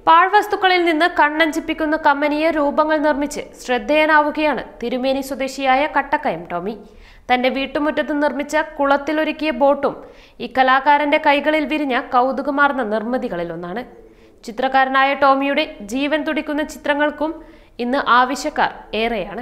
പാഴ്വസ്തുക്കളിൽ നിന്ന് കണ്ണഞ്ചിപ്പിക്കുന്ന കമ്പനിയെ രൂപങ്ങൾ നിർമ്മിച്ച് ശ്രദ്ധേയനാവുകയാണ് തിരുമേനി സ്വദേശിയായ കട്ടക്കയം ടോമി തന്റെ വീട്ടുമുറ്റത്ത് നിർമ്മിച്ച കുളത്തിലൊരുക്കിയ ബോട്ടും ഈ കലാകാരന്റെ കൈകളിൽ വിരിഞ്ഞ കൗതുകമാർന്ന നിർമ്മിതികളിലൊന്നാണ് ചിത്രകാരനായ ടോമിയുടെ ജീവൻ തുടിക്കുന്ന ചിത്രങ്ങൾക്കും ഇന്ന് ആവശ്യക്കാർ ഏറെയാണ്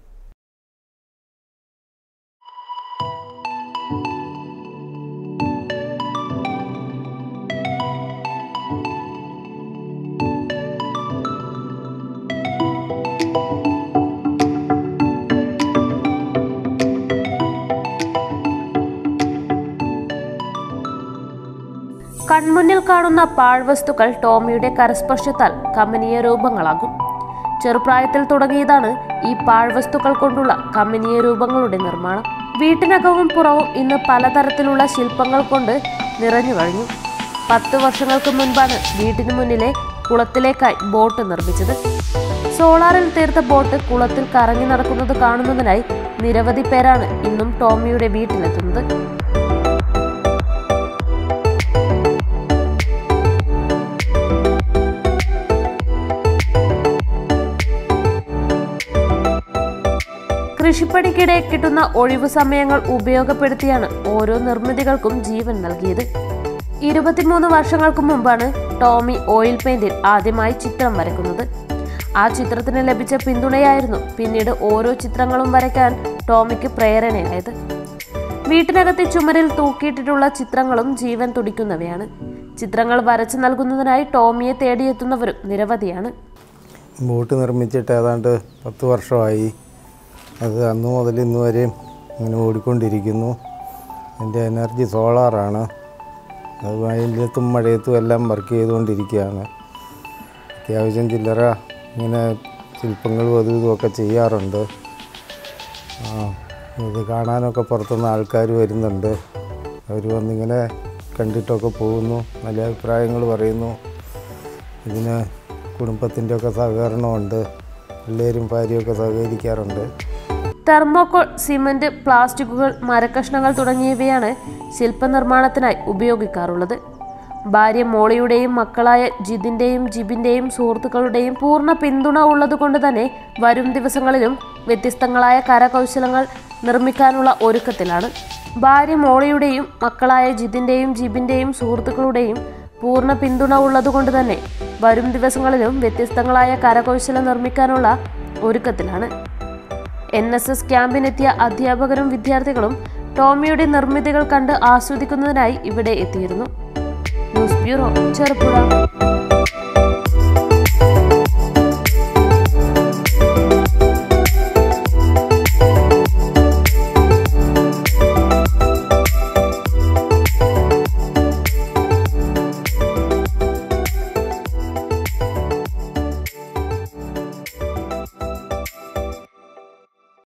കൺമുന്നിൽ കാണുന്ന പാഴ്വസ്തുക്കൾ ടോമിയുടെ കരസ്പർശത്താൽ കമനീയ രൂപങ്ങളാകും ചെറുപ്രായത്തിൽ തുടങ്ങിയതാണ് ഈ പാഴ്വസ്തുക്കൾ കൊണ്ടുള്ള കമനീയ രൂപങ്ങളുടെ നിർമ്മാണം വീട്ടിനകവും പുറവും ഇന്ന് പലതരത്തിലുള്ള ശില്പങ്ങൾ കൊണ്ട് നിറഞ്ഞു കഴിഞ്ഞു പത്ത് വർഷങ്ങൾക്ക് മുൻപാണ് വീട്ടിന് മുന്നിലെ കുളത്തിലേക്കായി ബോട്ട് നിർമ്മിച്ചത് സോളാറിൽ തീർത്ത ബോട്ട് കുളത്തിൽ കറങ്ങി നടക്കുന്നത് കാണുന്നതിനായി നിരവധി പേരാണ് ഇന്നും ടോമിയുടെ വീട്ടിലെത്തുന്നത് കൃഷിപ്പണിക്കിടെ കിട്ടുന്ന ഒഴിവു സമയങ്ങൾ ഉപയോഗപ്പെടുത്തിയാണ് ഓരോ നിർമ്മിതികൾക്കും ജീവൻ നൽകിയത് ഇരുപത്തിമൂന്ന് വർഷങ്ങൾക്ക് മുമ്പാണ് ടോമി ഓയിൽ പെയിന്റിൽ ആദ്യമായി ചിത്രം വരയ്ക്കുന്നത് ആ ചിത്രത്തിന് ലഭിച്ച പിന്തുണയായിരുന്നു പിന്നീട് ഓരോ ചിത്രങ്ങളും വരയ്ക്കാൻ ടോമിക്ക് പ്രേരണയായത് വീട്ടിനകത്തെ ചുമരിൽ തൂക്കിയിട്ടിട്ടുള്ള ചിത്രങ്ങളും ജീവൻ തുടിക്കുന്നവയാണ് ചിത്രങ്ങൾ വരച്ചു നൽകുന്നതിനായി ടോമിയെ തേടിയെത്തുന്നവരും നിരവധിയാണ് ബോട്ട് നിർമ്മിച്ചിട്ട് ഏതാണ്ട് പത്ത് വർഷമായി അത് അന്ന് മുതൽ ഇന്ന് വരെയും ഇങ്ങനെ ഓടിക്കൊണ്ടിരിക്കുന്നു എൻ്റെ എനർജി സോളാറാണ് അത് വെയിലത്തും മഴയത്തും എല്ലാം വർക്ക് ചെയ്തുകൊണ്ടിരിക്കുകയാണ് അത്യാവശ്യം ചില്ലറ ഇങ്ങനെ ശില്പങ്ങളും അതും ഇതുമൊക്കെ ചെയ്യാറുണ്ട് ആ, ഇത് കാണാനൊക്കെ പുറത്തുനിന്ന് ആൾക്കാർ വരുന്നുണ്ട് അവർ വന്നിങ്ങനെ കണ്ടിട്ടൊക്കെ പോകുന്നു നല്ല അഭിപ്രായങ്ങൾ പറയുന്നു ഇതിന് കുടുംബത്തിൻ്റെ ഒക്കെ സഹകരണമുണ്ട് പിള്ളേരും ഭാര്യയൊക്കെ സഹകരിക്കാറുണ്ട് തെർമോക്കോൾ സിമന്റ് പ്ലാസ്റ്റിക്കുകൾ മരക്കഷ്ണങ്ങൾ തുടങ്ങിയവയാണ് ശില്പനിർമ്മാണത്തിനായി ഉപയോഗിക്കാറുള്ളത് ഭാര്യ മോളിയുടെയും മക്കളായ ജിതിന്റെയും ജിബിന്റെയും സുഹൃത്തുക്കളുടെയും പൂർണ്ണ പിന്തുണ ഉള്ളതുകൊണ്ട് തന്നെ വരും ദിവസങ്ങളിലും വ്യത്യസ്തങ്ങളായ കരകൗശലങ്ങൾ നിർമ്മിക്കാനുള്ള ഒരുക്കത്തിലാണ് ഭാര്യ മോളിയുടെയും മക്കളായ ജിതിന്റെയും ജിബിന്റെയും സുഹൃത്തുക്കളുടെയും പൂർണ്ണ പിന്തുണ ഉള്ളതുകൊണ്ട് തന്നെ വരും ദിവസങ്ങളിലും വ്യത്യസ്തങ്ങളായ കരകൗശലം നിർമ്മിക്കാനുള്ള ഒരുക്കത്തിലാണ് എൻ എസ് എസ് ക്യാമ്പിനെത്തിയ അധ്യാപകരും വിദ്യാർത്ഥികളും ടോമിയുടെ നിർമ്മിതികൾ കണ്ട് ആസ്വദിക്കുന്നതിനായി ഇവിടെ എത്തിയിരുന്നു ന്യൂസ് ബ്യൂറോ ചെറുപുഴ